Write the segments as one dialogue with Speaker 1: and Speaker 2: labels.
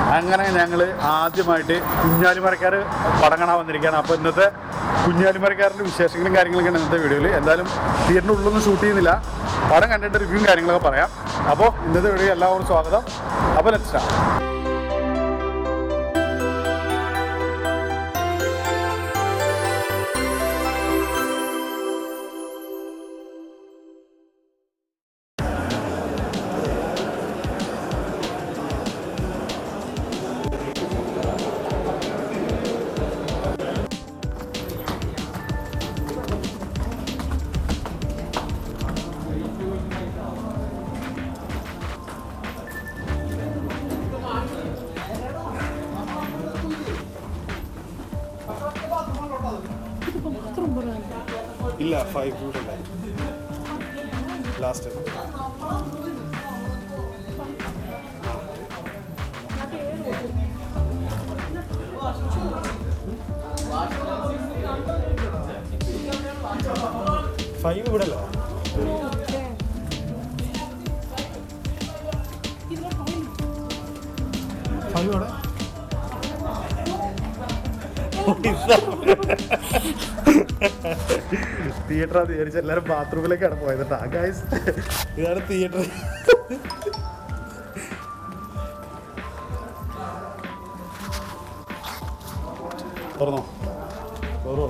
Speaker 1: അങ്ങനെ ഞങ്ങൾ ആദ്യമായിട്ട് കുഞ്ഞാലിമരക്കാർ പടം കാണാൻ വന്നിരിക്കുകയാണ് അപ്പോൾ ഇന്നത്തെ കുഞ്ഞാലിമരക്കാരൻ്റെ വിശേഷങ്ങളും കാര്യങ്ങളൊക്കെയാണ് ഇന്നത്തെ വീഡിയോയിൽ എന്തായാലും തിയേറ്ററിൻ്റെ ഉള്ളൊന്നും ഷൂട്ട് ചെയ്യുന്നില്ല പടം കണ്ടിട്ട് റിവ്യൂവും കാര്യങ്ങളൊക്കെ പറയാം അപ്പോൾ ഇന്നത്തെ വീഡിയോ എല്ലാവർക്കും സ്വാഗതം അപ്പോൾ ലെറ്റ് സ്റ്റാർട്ട്
Speaker 2: ഇല്ല ഫൈവ് കൂടെ ലാസ്റ്റ് ഫൈവ് ഇവിടെ അല്ല ഫൈവ് അവിടെ
Speaker 1: തിയേറ്റർ അത് വിചാരിച്ച് എല്ലാവരും ബാത്റൂമിലേക്കാണ് പോയത് കേട്ടോ ഗൈസ്
Speaker 2: ഇതാണ് തിയേറ്റർ
Speaker 1: തുറന്നോ തുറന്നോ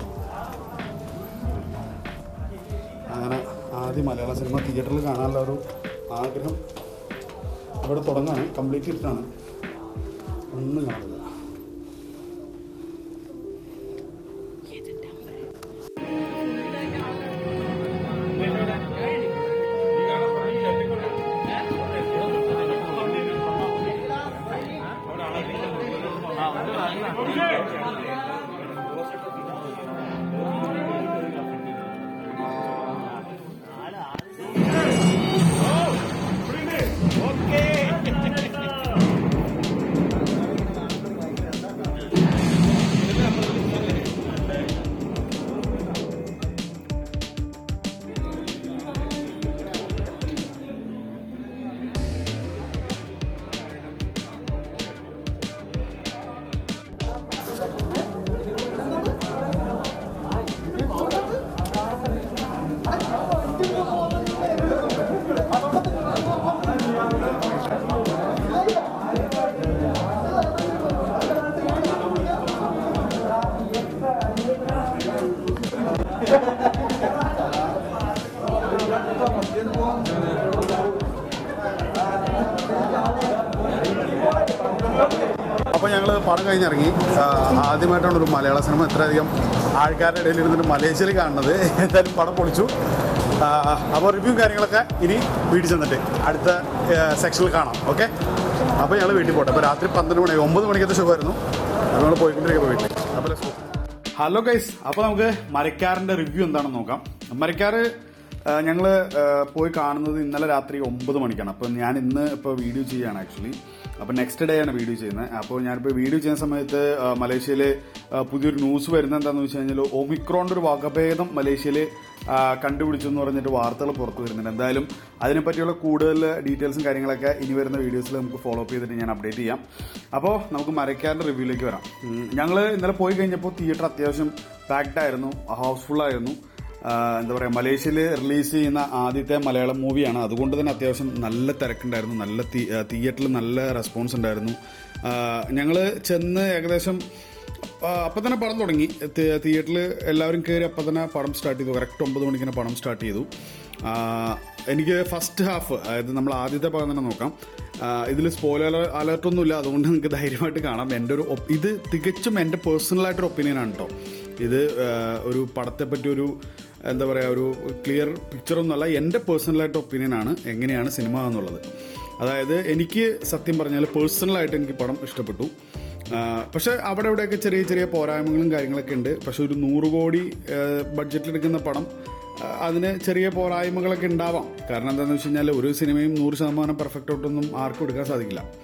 Speaker 1: അങ്ങനെ ആദ്യം മലയാള സിനിമ തിയേറ്ററിൽ കാണാനുള്ള ഒരു ആഗ്രഹം അവിടെ തുടങ്ങാണ് കംപ്ലീറ്റ് ഇട്ടാണ് ഒന്നും കാണില്ല അപ്പോൾ ഞങ്ങൾ പടം കഴിഞ്ഞിറങ്ങി ആ, ആദ്യമായിട്ടാണ് ഒരു മലയാള സിനിമ ഇത്രയധികം ആൾക്കാരുടെ ഇടയിൽ ഇരുന്നിട്ട് മലേഷ്യയിൽ കാണുന്നത് എന്തായാലും പടം പൊളിച്ചു അപ്പോൾ റിവ്യൂ കാര്യങ്ങളൊക്കെ ഇനി വീട്ടിൽ ചെന്നിട്ട് അടുത്ത സെക്ഷനിൽ കാണാം ഓക്കെ അപ്പോൾ ഞങ്ങൾ വീട്ടിൽ പോട്ടെ അപ്പോൾ രാത്രി പന്ത്രണ്ട് മണി ഒമ്പത് മണിക്കത്തെ ഷോയായിരുന്നു അപ്പോൾ നമ്മൾ പോയിക്കൊണ്ടിരിക്കുമ്പോൾ വീട്ടിൽ അപ്പോൾ let's go. ഹലോ ഗൈസ് അപ്പോൾ നമുക്ക് മരക്കാറിൻ്റെ റിവ്യൂ എന്താണെന്ന് നോക്കാം മരക്കാറ് ഞങ്ങൾ പോയി കാണുന്നത് ഇന്നലെ രാത്രി ഒമ്പത് മണിക്കാണ് അപ്പോൾ ഞാൻ ഇന്ന് ഇപ്പോൾ വീഡിയോ ചെയ്യുകയാണ് ആക്ച്വലി അപ്പോൾ നെക്സ്റ്റ് ഡേ ആണ് വീഡിയോ ചെയ്യുന്നത് അപ്പോൾ ഞാനിപ്പോൾ വീഡിയോ ചെയ്യുന്ന സമയത്ത് മലേഷ്യയിൽ പുതിയൊരു ന്യൂസ് വരുന്നത് എന്താണെന്ന് വെച്ച് കഴിഞ്ഞാൽ ഒമിക്രോണിൻ്റെ ഒരു വകഭേദം മലേഷ്യയിൽ കണ്ടുപിടിച്ചു എന്ന് പറഞ്ഞിട്ട് വാർത്തകൾ പുറത്തു വരുന്നുണ്ട് എന്തായാലും അതിനെപ്പറ്റിയുള്ള കൂടുതൽ ഡീറ്റെയിൽസും കാര്യങ്ങളൊക്കെ ഇനി വരുന്ന വീഡിയോസിൽ നമുക്ക് ഫോളോ അപ്പ് ചെയ്തിട്ട് ഞാൻ അപ്ഡേറ്റ് ചെയ്യാം അപ്പോൾ നമുക്ക് മരക്കാരൻ്റെ റിവ്യൂയിലേക്ക് വരാം ഞങ്ങൾ ഇന്നലെ പോയി കഴിഞ്ഞപ്പോൾ തിയേറ്റർ അത്യാവശ്യം പാക്ഡ് ആയിരുന്നു ഹൗസ്ഫുൾ ആയിരുന്നു ആഹ് എന്താ പറയുക മലേഷ്യയിൽ റിലീസ് ചെയ്യുന്ന ആദ്യത്തെ മലയാളം മൂവിയാണ് അതുകൊണ്ട് തന്നെ അത്യാവശ്യം നല്ല തിരക്കുണ്ടായിരുന്നു നല്ല തിയേറ്ററിൽ നല്ല റെസ്പോൺസ് ഉണ്ടായിരുന്നു ഞങ്ങൾ ചെന്ന് ഏകദേശം അപ്പം തന്നെ പടം തുടങ്ങി തിയേറ്ററിൽ എല്ലാവരും കയറി അപ്പം തന്നെ പടം സ്റ്റാർട്ട് ചെയ്തു കറക്റ്റ് ഒമ്പത് മണിക്ക് തന്നെ പടം സ്റ്റാർട്ട് ചെയ്തു ആഹ് എനിക്ക് ഫസ്റ്റ് ഹാഫ് അതായത് നമ്മൾ ആദ്യത്തെ പടം തന്നെ നോക്കാം ഇതിൽ സ്പോയിലർ അലർട്ടൊന്നുമില്ല അതുകൊണ്ട് നിങ്ങൾക്ക് ധൈര്യമായിട്ട് കാണാം എൻ്റെ ഒരു op- ഇത് തികച്ചും എൻ്റെ പേഴ്സണലായിട്ടൊരു ഒപ്പീനിയനാണ് കേട്ടോ ഇത് ആഹ് ഒരു പടത്തെ പറ്റി ഒരു എന്താ പറയുക ഒരു ക്ലിയർ പിക്ചറൊന്നുമല്ല എൻ്റെ പേഴ്സണലായിട്ട് ഒപ്പീനിയനാണ് എങ്ങനെയാണ് സിനിമ എന്നുള്ളത് അതായത് എനിക്ക് സത്യം പറഞ്ഞാൽ പേഴ്സണലായിട്ട് എനിക്ക് പടം ഇഷ്ടപ്പെട്ടു ആ, പക്ഷെ അവിടെ ഇവിടെയൊക്കെ ചെറിയ ചെറിയ പോരായ്മകളും കാര്യങ്ങളൊക്കെ ഉണ്ട് പക്ഷെ ഒരു നൂറ് കോടി ബഡ്ജറ്റിലെടുക്കുന്ന പടം ആ, അതിന് ചെറിയ പോരായ്മകളൊക്കെ ഉണ്ടാവാം കാരണം എന്താണെന്ന് വെച്ച് കഴിഞ്ഞാൽ ഒരു സിനിമയും നൂറ് ശതമാനം പെർഫെക്റ്റ് ആയിട്ടൊന്നും ആർക്കും എടുക്കാൻ സാധിക്കില്ല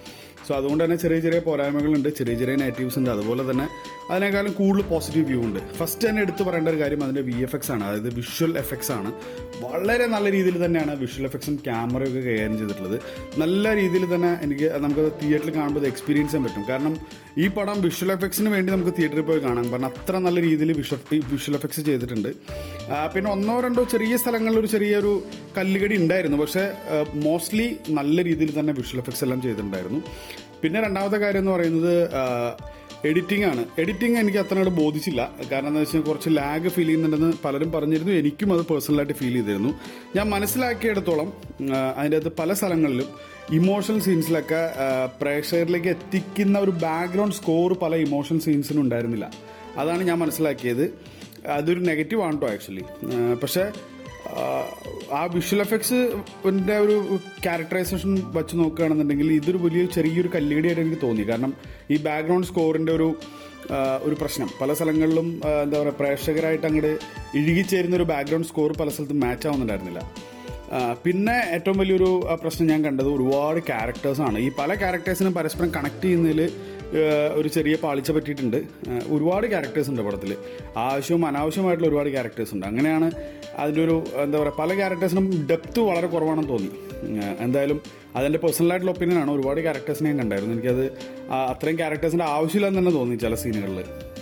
Speaker 1: സോ അതുകൊണ്ട് തന്നെ ചെറിയ ചെറിയ പോരായ്മകളുണ്ട് ചെറിയ ചെറിയ നെഗറ്റീവ്സ് ഉണ്ട് അതുപോലെ തന്നെ അതിനേക്കാളും കൂടുതൽ പോസിറ്റീവ് വ്യൂ ഉണ്ട് ഫസ്റ്റ് തന്നെ എടുത്തു പറയേണ്ട ഒരു കാര്യം അതിൻ്റെ വി എഫ് എക്സ് ആണ് അതായത് വിഷ്വൽ എഫക്ട്സ് ആണ് വളരെ നല്ല രീതിയിൽ തന്നെയാണ് വിഷ്വൽ എഫക്ട്സും ക്യാമറയും ഒക്കെ കൈകാര്യം ചെയ്തിട്ടുള്ളത് നല്ല രീതിയിൽ തന്നെ എനിക്ക് നമുക്ക് തിയേറ്ററിൽ കാണുമ്പോൾ അത് എക്സ്പീരിയൻസ് ചെയ്യാൻ പറ്റും കാരണം ഈ പടം വിഷ്വൽ എഫക്ട്സിന് വേണ്ടി നമുക്ക് തിയേറ്ററിൽ പോയി കാണാം കാരണം അത്ര നല്ല രീതിയിൽ വിഷ്വൽ വിഷ്വൽ എഫക്ട്സ് ചെയ്തിട്ടുണ്ട് ആ, പിന്നെ ഒന്നോ രണ്ടോ ചെറിയ സ്ഥലങ്ങളിൽ ഒരു ചെറിയൊരു കല്ലുകടി ഉണ്ടായിരുന്നു പക്ഷേ മോസ്റ്റ്ലി നല്ല രീതിയിൽ തന്നെ വിഷ്വൽ എഫക്ട്സ് എല്ലാം ചെയ്തിട്ടുണ്ടായിരുന്നു പിന്നെ രണ്ടാമത്തെ കാര്യം എന്ന് പറയുന്നത് എഡിറ്റിംഗ് ആണ് എഡിറ്റിംഗ് എനിക്ക് അത്ര അങ്ങോട്ട് ബോധിച്ചില്ല കാരണം എന്താ വെച്ചാൽ കുറച്ച് ലാഗ് ഫീൽ ചെയ്യുന്നുണ്ടെന്ന് പലരും പറഞ്ഞിരുന്നു എനിക്കും അത് പേഴ്സണലായിട്ട് ഫീൽ ചെയ്തിരുന്നു ഞാൻ മനസ്സിലാക്കിയിടത്തോളം ആ, അതിൻ്റെ അകത്ത് പല സ്ഥലങ്ങളിലും ഇമോഷണൽ സീൻസിലൊക്കെ ആ, പ്രേക്ഷകരിലേക്ക് എത്തിക്കുന്ന ഒരു ബാക്ക്ഗ്രൗണ്ട് സ്കോർ പല ഇമോഷണൽ സീൻസിനും ഉണ്ടായിരുന്നില്ല അതാണ് ഞാൻ മനസ്സിലാക്കിയത് അതൊരു നെഗറ്റീവ് ആണ് കേട്ടോ ആക്ച്വലി പക്ഷേ ആഹ് ആ വിഷ്വൽ എഫക്ട്സിന്റെ ഒരു ക്യാരക്ടറൈസേഷൻ വെച്ച് നോക്കുകയാണെന്നുണ്ടെങ്കിൽ ഇതൊരു വലിയ ചെറിയൊരു കല്ലുകടിയായിട്ട് എനിക്ക് തോന്നി കാരണം ഈ ബാക്ക്ഗ്രൗണ്ട് സ്കോറിന്റെ ഒരു ആഹ് ഒരു പ്രശ്നം പല സ്ഥലങ്ങളിലും ആഹ് എന്താ പറയുക പ്രേക്ഷകരായിട്ട് അങ്ങോട്ട് ഇഴുകിച്ചേരുന്ന ഒരു ബാക്ക്ഗ്രൗണ്ട് സ്കോർ പല സ്ഥലത്തും മാച്ച് ആവുന്നുണ്ടായിരുന്നില്ല ആഹ് പിന്നെ ഏറ്റവും വലിയൊരു ആഹ് പ്രശ്നം ഞാൻ കണ്ടത് ഒരുപാട് ക്യാരക്ടേഴ്സാണ് ഈ പല ക്യാരക്ടേഴ്സിനും പരസ്പരം കണക്ട് ചെയ്യുന്നതിൽ ഏഹ് ഒരു ചെറിയ പാളിച്ച പറ്റിയിട്ടുണ്ട് ഏഹ് ഒരുപാട് ക്യാരക്ടേഴ്സ് ഉണ്ട് പടത്തിൽ ആവശ്യവും അനാവശ്യമായിട്ടുള്ള ഒരുപാട് ക്യാരക്ടേഴ്സ് ഉണ്ട് അങ്ങനെയാണ് അതിൻ്റെ ഒരു എന്താ പറയുക പല ക്യാരക്ടേഴ്സിനും ഡെപ്ത് വളരെ കുറവാണെന്ന് തോന്നി ഏഹ് എന്തായാലും അതെൻ്റെ പേഴ്സണലായിട്ടുള്ള ഒപ്പീനിയൻ ആണ് ഒരുപാട് ക്യാരക്ടേഴ്സിനെ ഞാൻ കണ്ടായിരുന്നു എനിക്കത് ആ അത്രയും ക്യാരക്ടേഴ്സിൻ്റെ ആവശ്യമില്ലെന്ന് തന്നെ തോന്നി ചില സീനുകളിൽ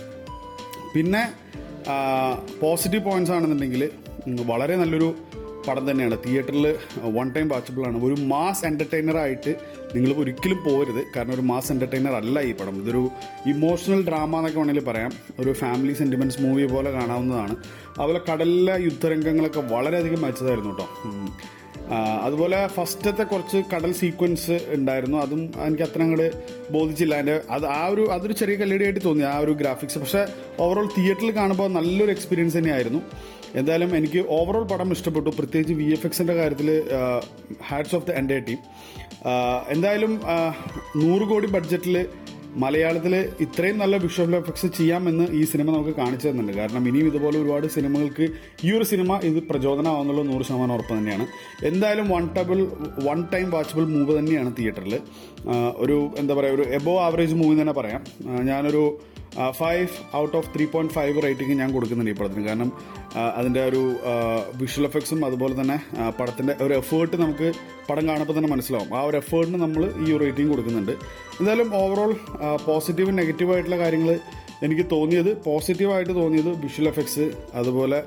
Speaker 1: പിന്നെ പോസിറ്റീവ് പോയിന്റ്സ് ആണെന്നുണ്ടെങ്കിൽ ഉം, വളരെ നല്ലൊരു പടം തന്നെയാണ് തിയേറ്ററിൽ വൺ ടൈം വാച്ചബിൾ ആണ് ഒരു മാസ് എൻ്റർടൈനർ ആയിട്ട് നിങ്ങൾ ഒരിക്കലും പോരുത് കാരണം ഒരു മാസ് എൻ്റർടൈനർ അല്ല ഈ പടം ഇതൊരു ഇമോഷണൽ ഡ്രാമ എന്നൊക്കെ വേണമെങ്കിൽ പറയാം ഒരു ഫാമിലി സെൻറ്റിമെൻറ്റ്സ് മൂവി പോലെ കാണാവുന്നതാണ് അതുപോലെ കടലിലെ യുദ്ധരംഗങ്ങളൊക്കെ വളരെയധികം മെച്ചതായിരുന്നു കേട്ടോ ഉം. ആ, അതുപോലെ ഫസ്റ്റത്തെ കുറച്ച് കടൽ സീക്വൻസ് ഉണ്ടായിരുന്നു അതും എനിക്ക് അത്ര അങ്ങോട്ട് ബോധിച്ചില്ല അതിന്റെ അത് ആ ഒരു അതൊരു ചെറിയ കല്ലിടിയായിട്ട് തോന്നി ആ ഒരു ഗ്രാഫിക്സ് പക്ഷെ ഓവറോൾ തിയേറ്ററിൽ കാണുമ്പോൾ നല്ലൊരു എക്സ്പീരിയൻസ് തന്നെയായിരുന്നു എന്തായാലും എനിക്ക് ഓവറോൾ പടം ഇഷ്ടപ്പെട്ടു പ്രത്യേകിച്ച് വി എഫ് എക്സിന്റെ കാര്യത്തിൽ ഹാറ്റ്സ് ഓഫ് ദ എൻ്റെ ടീം എന്തായാലും ആ, നൂറ് കോടി ബഡ്ജറ്റിൽ മലയാളത്തിൽ ഇത്രയും നല്ല വിഷ്വൽ എഫക്ട്സ് ചെയ്യാമെന്ന് ഈ സിനിമ നമുക്ക് കാണിച്ചു തരുന്നുണ്ട് കാരണം ഇനിയും ഇതുപോലെ ഒരുപാട് സിനിമകൾക്ക് ഈ ഒരു സിനിമ ഇത് പ്രചോദനമാവുന്നുള്ള നൂറ് ശതമാനം ഉറപ്പ് തന്നെയാണ് എന്തായാലും വൺ ടബിൾ വൺ ടൈം വാച്ചബിൾ മൂവ് തന്നെയാണ് തിയേറ്ററിൽ ഒരു എന്താ പറയുക ഒരു എബോ ആവറേജ് മൂവി തന്നെ പറയാം ആ, ഞാനൊരു five out of three point five rating ഞാൻ കൊടുക്കുന്നുണ്ട് ഈ പടത്തിന് കാരണം ആ, അതിൻ്റെ ഒരു വിഷ്വൽ എഫക്ട്സും അതുപോലെ തന്നെ ആ, പടത്തിൻ്റെ ഒരു എഫേർട്ട് നമുക്ക് പടം കാണുമ്പോൾ തന്നെ മനസ്സിലാവും ആ ഒരു എഫേർട്ടിന് നമ്മൾ ഈ ഒരു റേറ്റിംഗ് കൊടുക്കുന്നുണ്ട് എന്തായാലും ഓവറോൾ പോസിറ്റീവും നെഗറ്റീവായിട്ടുള്ള കാര്യങ്ങൾ എനിക്ക് തോന്നിയത് പോസിറ്റീവായിട്ട് തോന്നിയത് വിഷ്വൽ എഫക്ട്സ് അതുപോലെ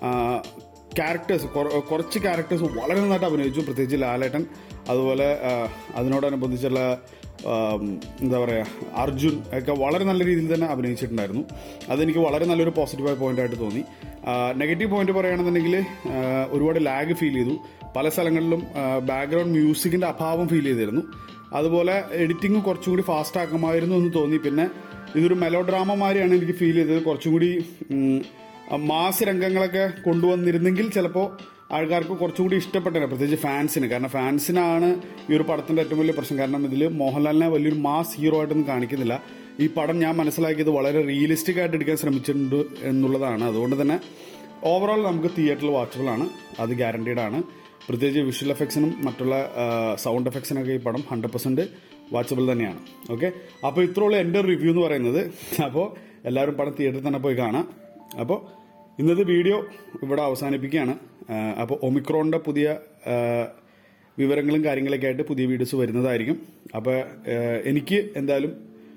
Speaker 1: ക്യാരക്ടേഴ്സ് കുറച്ച് ക്യാരക്ടേഴ്സ് വളരെ നന്നായിട്ട് അഭിനയിച്ചു പ്രത്യേകിച്ച് ലാലേട്ടൻ അതുപോലെ ആ, അതിനോടനുബന്ധിച്ചുള്ള ആം, എന്താ പറയുക അർജുൻ ഒക്കെ വളരെ നല്ല രീതിയിൽ തന്നെ അഭിനയിച്ചിട്ടുണ്ടായിരുന്നു അതെനിക്ക് വളരെ നല്ലൊരു പോസിറ്റീവായ പോയിന്റ് ആയിട്ട് തോന്നി നെഗറ്റീവ് പോയിന്റ് പറയുകയാണെന്നുണ്ടെങ്കിൽ ആ, ഒരുപാട് ലാഗ് ഫീൽ ചെയ്തു പല സ്ഥലങ്ങളിലും ബാക്ക്ഗ്രൗണ്ട് മ്യൂസിക്കിന്റെ അഭാവം ഫീൽ ചെയ്തിരുന്നു അതുപോലെ എഡിറ്റിംഗ് കുറച്ചും കൂടി ഫാസ്റ്റ് ആക്കുമായിരുന്നു എന്ന് തോന്നി പിന്നെ ഇതൊരു മെലോ ഡ്രാമ മാതിരിയാണ് എനിക്ക് ഫീൽ ചെയ്തത് കുറച്ചും കൂടി ഉം, മാസ് രംഗങ്ങളൊക്കെ കൊണ്ടുവന്നിരുന്നെങ്കിൽ ചിലപ്പോൾ ആൾക്കാർക്ക് കുറച്ചും കൂടി ഇഷ്ടപ്പെട്ടേനെ പ്രത്യേകിച്ച് ഫാൻസിന് കാരണം ഫാൻസിനാണ് ഈ ഒരു പടത്തിന്റെ ഏറ്റവും വലിയ പ്രശ്നം കാരണം ഇതിൽ മോഹൻലാലിനെ വലിയൊരു മാസ് ഹീറോ ആയിട്ടൊന്നും കാണിക്കുന്നില്ല ഈ പടം ഞാൻ മനസ്സിലാക്കിയത് വളരെ റിയലിസ്റ്റിക് ആയിട്ട് എടുക്കാൻ ശ്രമിച്ചിട്ടുണ്ട് എന്നുള്ളതാണ് അതുകൊണ്ട് തന്നെ ഓവറോൾ നമുക്ക് തിയേറ്ററിൽ വാച്ചബിൾ ആണ് അത് ഗ്യാരണ്ടീഡ് ആണ് പ്രത്യേകിച്ച് വിഷ്വൽ എഫക്ട്സിനും മറ്റുള്ള സൗണ്ട് എഫക്ട്സിനൊക്കെ ഈ പടം ഹൺഡ്രഡ് പെർസെന്റ് വാച്ചബിൾ തന്നെയാണ് ഓക്കെ അപ്പോൾ ഇത്രയുള്ള എൻ്റെ റിവ്യൂ എന്ന് പറയുന്നത് അപ്പോൾ എല്ലാവരും പടം തിയേറ്ററിൽ തന്നെ പോയി കാണാം അപ്പോൾ ഇന്നത്തെ വീഡിയോ ഇവിടെ അവസാനിപ്പിക്കുകയാണ് അപ്പോൾ ഒമിക്രോണിൻ്റെ പുതിയ ആ, വിവരങ്ങളും കാര്യങ്ങളൊക്കെ ആയിട്ട് പുതിയ വീഡിയോസ് വരുന്നതായിരിക്കും അപ്പോൾ എനിക്ക് എന്തായാലും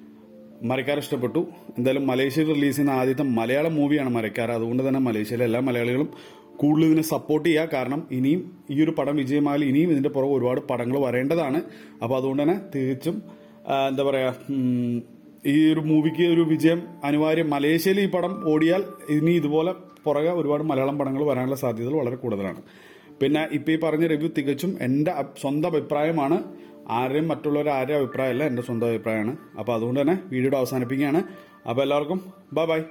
Speaker 1: മരക്കാർ ഇഷ്ടപ്പെട്ടു എന്തായാലും മലേഷ്യയിൽ റിലീസ് ചെയ്യുന്ന ആദ്യത്തെ മലയാളം മൂവിയാണ് മരക്കാർ അതുകൊണ്ട് തന്നെ മലേഷ്യയിലെ എല്ലാ മലയാളികളും കൂടുതൽ ഇതിനെ സപ്പോർട്ട് ചെയ്യുക കാരണം ഇനിയും ഈ ഒരു പടം വിജയമായാലും ഇനിയും ഇതിന്റെ പുറകെ ഒരുപാട് പടങ്ങൾ വരേണ്ടതാണ് അപ്പോൾ അതുകൊണ്ട് തന്നെ തികച്ചും ആ, എന്താ പറയാ ഉം, ഈ ഒരു മൂവിക്ക് ഒരു വിജയം അനിവാര്യം മലേഷ്യയിൽ ഈ പടം ഓടിയാൽ ഇനി ഇതുപോലെ പുറകെ ഒരുപാട് മലയാളം പടങ്ങൾ വരാനുള്ള സാധ്യതകൾ വളരെ കൂടുതലാണ് പിന്നെ ഇപ്പൊ ഈ പറഞ്ഞ റിവ്യൂ തികച്ചും എന്റെ അപ്- സ്വന്തം അഭിപ്രായമാണ് ആരെയും മറ്റുള്ളവർ ആരെയും അഭിപ്രായമല്ല എന്റെ സ്വന്തം അഭിപ്രായമാണ് അപ്പൊ അതുകൊണ്ട് തന്നെ വീഡിയോയുടെ അവസാനിപ്പിക്കുകയാണ് അപ്പൊ എല്ലാവർക്കും ബൈ ബൈ